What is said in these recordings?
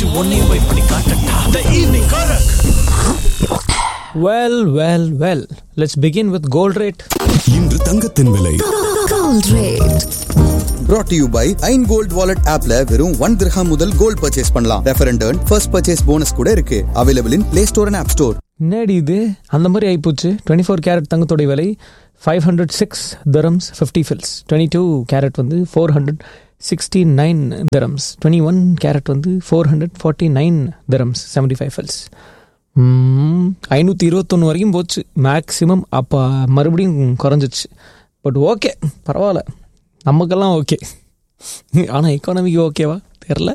உன்னையும் போய் பண்ணி காட்டட்டா த ஈவினிங் காரக் well well well let's begin with gold rate இன்று தங்கத்தின் விலை Gold rate. brought to you by ஐன் கோல்ட் வாலெட் ஆப்ல வெறும் ஒன் திரஹாம் முதல் கோல்ட் பர்ச்சேஸ் பண்ணலாம் refer and first purchase bonus கூட இருக்கு available in play store and app store என்னடி இது அந்த மாதிரி ஆயிப்போச்சு டுவெண்ட்டி ஃபோர் கேரட் தங்கத்தோட விலை five hundred six dirhams fifty fils twenty two carat வந்து four hundred sixty nine dirhams twenty one carat வந்து four hundred forty nine dirhams seventy five fils ஐநூற்றி இருபத்தொன்று வரைக்கும் போச்சு மேக்ஸிமம் அப்போ மறுபடியும் குறைஞ்சிச்சு பட் ஓகே பரவாயில்ல நமக்கெல்லாம் ஓகே ஆனால் எக்கானமிக்கு ஓகேவா தெரில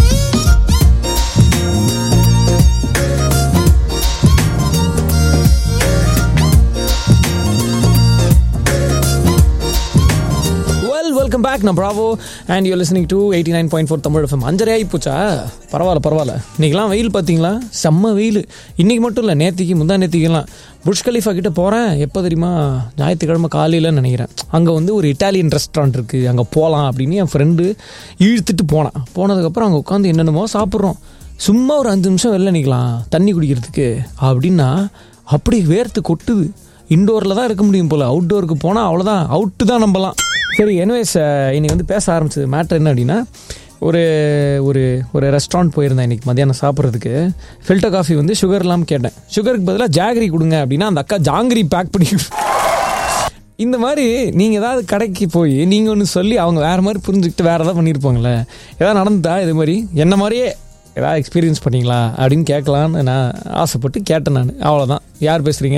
வெல் வெல்கம் பேக் நான் Bravo and you listening to eighty nine point four Tamil FM அஞ்சரை ஆகி போச்சா பரவாயில்ல பரவாயில்ல இன்றைக்கெலாம் வெயில் பார்த்தீங்களா செம்ம வெயில் இன்றைக்கி மட்டும் இல்லை நேத்திக்கு முந்தா நேத்திக்கெல்லாம் புஷ் கலீஃபா கிட்ட போகிறேன் எப்போ தெரியுமா ஞாயிற்றுக்கிழமை காலையில் நினைக்கிறேன் அங்கே வந்து ஒரு இட்டாலியன் ரெஸ்டாரண்ட் இருக்குது அங்கே போகலாம் அப்படின்னு என் ஃப்ரெண்டு இழுத்துட்டு போனான் போனதுக்கப்புறம் அங்கே உட்காந்து என்னென்னமோ சாப்பிட்றோம் சும்மா ஒரு அஞ்சு நிமிஷம் வெளில நிற்கலாம் தண்ணி குடிக்கிறதுக்கு அப்படின்னா அப்படி வேர்த்து கொட்டுது இன்டோரில் தான் இருக்க முடியும் போல் அவுட்டோருக்கு போனால் அவ்வளோதான் அவுட்டு தான் நம்பலாம் சரி எனிவேஸ் இன்னைக்கு வந்து பேச ஆரம்பிச்சது மேட்ரு என்ன அப்படின்னா ஒரு ஒரு ஒரு ரெஸ்டாரண்ட் போயிருந்தேன் இன்னைக்கு மத்தியானம் சாப்பிட்றதுக்கு ஃபில்டர் காஃபி வந்து சுகர் இல்லாமல் கேட்டேன் சுகருக்கு பதிலாக ஜாகரி கொடுங்க அப்படின்னா அந்த அக்கா ஜாங்கிரி பேக் பண்ணி இந்த மாதிரி நீங்கள் ஏதாவது கடைக்கு போய் நீங்கள் ஒன்று சொல்லி அவங்க வேறு மாதிரி புரிஞ்சுக்கிட்டு வேறு ஏதாவது பண்ணியிருப்பாங்களே ஏதாவது நடந்ததா இது மாதிரி என்ன மாதிரியே ஏதாவது எக்ஸ்பீரியன்ஸ் பண்ணீங்களா அப்படின்னு கேட்கலான்னு நான் ஆசைப்பட்டு கேட்டேன் நான் அவ்வளோதான் யார் பேசுகிறீங்க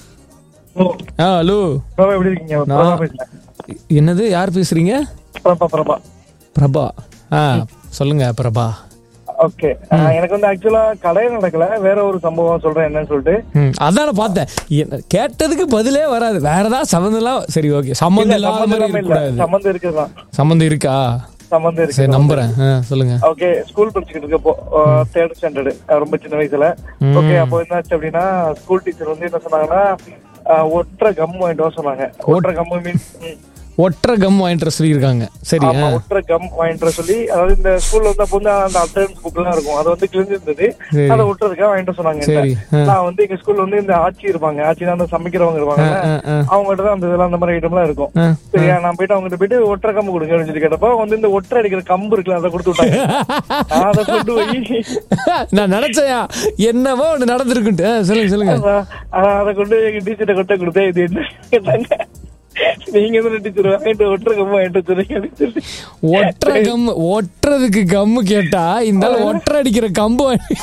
ஆ ஹலோ பிரபா எப்படி இருக்கீங்க நான்- பிரபா பேசுறேன் என்னது யார் பேசுகிறீங்க பிரபா பிரபா பிரபா ஆ சொல்லுங்க பிரபா ஓகே எனக்கு வந்து ஆக்சுவலா கடையில நடக்கல வேற ஒரு சம்பவம் சொல்றேன் என்னன்னு சொல்லிட்டு ம் அதான் நான் பார்த்தேன் என்ன- கேட்டதுக்கு பதிலே வராது வேற ஏதாவது சம்பந்தம் சரி ஓகே சம்மந்தம் இல்ல, இல்லாத சம்மந்தம் மாதிரி இல்லாம இல்ல இருக்கக்கூடாது சம்மந்தம் இருக்குதான் சம்மந்தம் இருக்கா சம்மந்தம் சரி இருக்கு நம்புறேன் ஆ, சொல்லுங்க ஓகே ஸ்கூல் படிச்சுக்கிட்டு இருக்கப்போ தேர்ட் ஸ்டாண்டர்ட் ரொம்ப சின்ன வயசுல ஓகே அப்போ என்னாச்சு அப்படின்னா ஸ்கூல் டீச்சர் வந்து என்ன சொன்னாங்கன்னா அஹ், ஒற்றை கம் வாங்கிட்டு வர சொன்னாங்க ஒற்றை கம் மீன்ஸ் ஒற்றை கம் வாங்கிட்டு சொல்லியிருக்காங்க சரி ஆ. ஒற்றை கம் வாங்கிட்டு வர சொல்லி அதாவது இந்த ஸ்கூல்ல வந்து அப்போ வந்து அந்த அட்டண்டன்ஸ் புக் எல்லாம் இருக்கும் அது வந்து கிழிஞ்சிருந்தது சரி. அதை ஒட்டுறதுக்காக வாங்கிட்டு வர சொன்னாங்க சரி, என்கிட்ட. ஆ. நான் வந்து எங்க ஸ்கூல்ல வந்து இந்த ஆட்சி இருப்பாங்க ஆட்சினா அந்த சமைக்கிறவங்க இருப்பாங்க ஆ, ஆ. அவங்ககிட்ட தான் அந்த இதெல்லாம் அந்த மாதிரி ஐட்டம் எல்லாம் இருக்கும் ஆ, சரியா நான் போயிட்டு அவங்ககிட்ட போயிட்டு ஒற்றை கம்பு கொடுங்க அப்படின்னு சொல்லி கேட்டப்போ வந்து இந்த ஒற்றை அடிக்கிற கம்பு இருக்குல்ல அதை கொடுத்து விட்டாங்க நான் அதை கொண்டு போய் நான் நினைச்சேயா என்னவோ ஒன்று நடந்திருக்குன்ட்டு ஆ, சொல்லுங்க சொல்லுங்க அதான் அதை கொண்டு எங்க டீச்சர்ட்ட கொட்ட கொடுத்தேன் இது என்ன கேட்டாங்க நீங்க எதுவும் டீச்சர் வாங்கிட்டு ஒற்றை கம்பு வாங்கிட்டு சொன்னீங்க அப்படின்னு சொல்லி ஒற்றை கம் ஒட்டுறதுக்கு கம்மு கேட்டா இந்த ஆளு ஒற்றை அடிக்கிற கம்பு வாங்கி-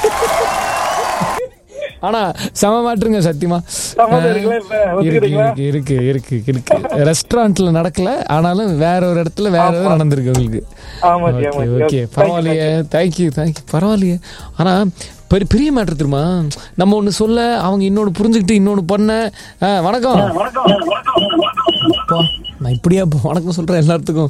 ஆனா சம மாட்டுருங்க சத்தியமா சம்மதம் இருக்குல்ல இப்ப? இருக்கு ஒத்துக்கிறீங்களா? இருக்கு இருக்கு இருக்கு இருக்கு ரெஸ்டாரண்ட்ல நடக்கல ஆனாலும் வேற ஒரு இடத்துல வேற ஏதோ நடந்திருக்கு உங்களுக்கு ஆமா ஜி, ஆமா okay ji. Okay Thank you, பரவாயில்லையே தேங்க்யூ தேங்க்யூ பரவாயில்லையே ஆனா பெரிய பெரிய மேட்ரு தெரியுமா நம்ம ஒன்று சொல்ல அவங்க இன்னொன்று புரிஞ்சுக்கிட்டு இன்னொன்று பண்ண ஆ, வணக்கம் போ, நான் இப்படியா போ, வணக்கம் சொல்றேன் எல்லாத்துக்கும்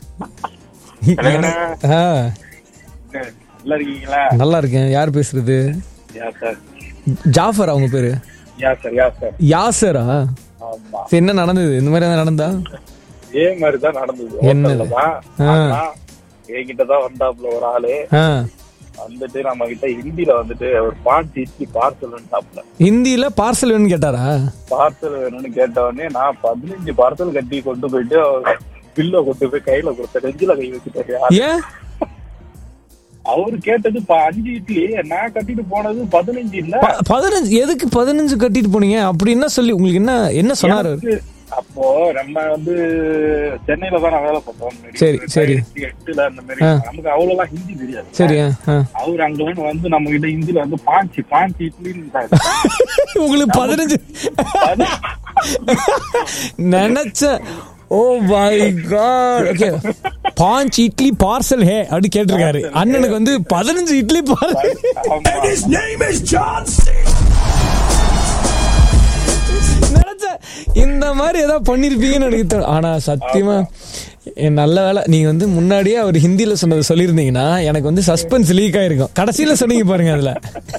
ஆ, நல்லா இருக்கீங்களா நல்லா இருக்கேன் யார் பேசுறது யா சார் ஜாஃபர் அவங்க பேரு யா சார் யா சார் யாசரா ஆமா சரி, என்ன நடந்தது இந்த மாதிரி ஏதாவது நடந்தா இதே மாதிரி தான் நடந்தது என்னது? ஹோட்டல்ல தான் ஆ. ஆனா, என்கிட்ட தான் வந்தாப்புல ஒரு ஆளு ஆ வந்துட்டு நம்ம கிட்ட ஹிந்தில வந்துட்டு ஒரு பாட்டு இட்லி பார்சல் சாப்பிடல ஹிந்தியில பார்சல் வேணும்னு கேட்டாரா பார்சல் வேணும்னு கேட்ட உடனே நான் பதினஞ்சு பார்சல் கட்டி கொண்டு போயிட்டு பில்ல கொண்டு போய் கையில கொடுத்த நெஞ்சில கை வச்சுட்டாரு ஏன் அவரு கேட்டது ப- அஞ்சு இட்லி நான் கட்டிட்டு போனது பதினஞ்சு இல்ல ப- பதினஞ்சு எதுக்கு பதினஞ்சு கட்டிட்டு போனீங்க அப்படி என்ன சொல்லி உங்களுக்கு என்ன என்ன சொன்னாரு அவரு? எனக்கு அப்போ நம்ம வந்து சென்னையில தான் நான் வேலை பார்த்தோம் முன்னாடி. சரி, சரி. ரெண்டாயிரத்தி எட்டுல அந்த மாதிரி ஆ. நமக்கு அவ்வளவுலாம் ஹிந்தி தெரியாது சரி ஆ, ஆ. அவர் அங்க வந்து வந்து நம்ம கிட்ட ஹிந்தில வந்து பாஞ்சி பாஞ்சி இட்லின்னு உங்களுக்கு பதினஞ்சு நினைச்சேன் ஓ மை காட் ஓகே பாஞ்ச் இட்லி பார்சல் ஹே அப்படி கேட்டிருக்காரு அண்ணனுக்கு வந்து பதினஞ்சு idli parcel His name is John C. நினைச்சேன் இந்த மாதிரி ஏதாவது பண்ணிருப்பீங்கன்னு எனக்கு தோணும் ஆனா சத்தியமா என் நல்ல வேலை நீங்க வந்து முன்னாடியே அவர் ஹிந்தில சொன்னதை சொல்லியிருந்தீங்கன்னா எனக்கு வந்து சஸ்பென்ஸ் லீக் ஆயிருக்கும் கடைசியில சொன்னீங்க பாருங்க அதுல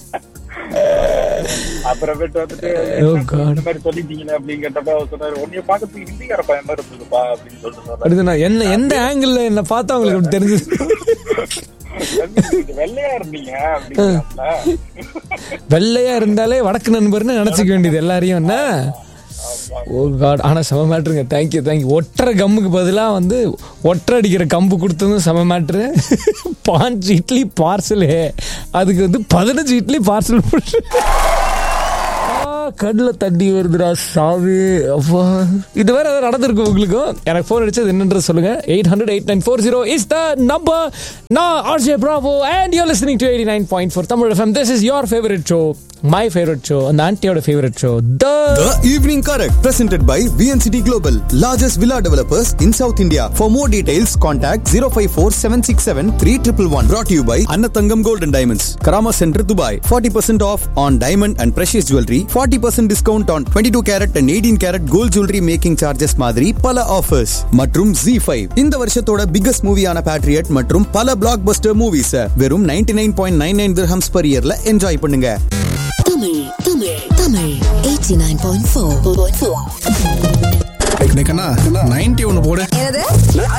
அப்புறமேட்டு வந்துட்டு Oh God. இந்த மாதிரி சொல்லிட்டீங்களே அப்படின்னு கேட்டப்ப அவர் சொன்னாரு உன்னைய பாக்கிறதுக்கு ஹிந்திக்கார பையன் மாதிரி இருந்ததுப்பா அப்படின்னு சொல்லிட்டு சொன்னாரு அடுத்து நான் என்ன எந்த ஆங்கிள் என்ன பார்த்தா உங்களுக்கு அப்படி தெரிஞ்சது நீங்க வெள்ளையா இருந்தீங்க அப்படிங்கிறாப்ல வெள்ளையா இருந்தாலே வடக்கு நண்பர்னு நினைச்சுக்க வேண்டியது எல்லாரையும் என்ன ஓ காட் ஆனால் செம மேட்ருங்க தேங்க்யூ தேங்க்யூ ஒற்றை கம்முக்கு பதிலாக வந்து ஒற்றை அடிக்கிற கம்பு கொடுத்ததும் செம மேட்ரு பாஞ்சு இட்லி பார்சலு அதுக்கு வந்து பதினஞ்சு இட்லி பார்சல் போட்டு கண்ணில் தண்ணி வருதுடா சாமி அப்பா இது வேற ஏதாவது நடந்திருக்கு உங்களுக்கும் எனக்கு ஃபோன் அடிச்சது என்னன்றது சொல்லுங்க eight hundred eight nine four zero is the number நான் RJ Bravo and you listening to eighty nine point four Tamil FM this is your favourite show my favourite show அந்த ஆன்ட்டியோட favourite show the The Evening Correct, presented by VNCT Global, largest villa developers in South India. For more details, contact 054 767 3111. Brought to you by Annatangam Gold and Diamonds, Karama Center, Dubai. 40% off on diamond and precious jewelry, 40% discount on 22 carat and 18 carat gold jewelry making charges மாதிரி பல offers மற்றும் Z5 இந்த வருஷத்தோட biggest மூவியான Patriot மற்றும் பல black Bastar movies வெறும் 99.99 nine point nine nine dirhams per yearல enjoy பண்ணுங்க Tamil, Tamil, Tamil. 89.4. நைன்டி ஒன்னு போடு என்னது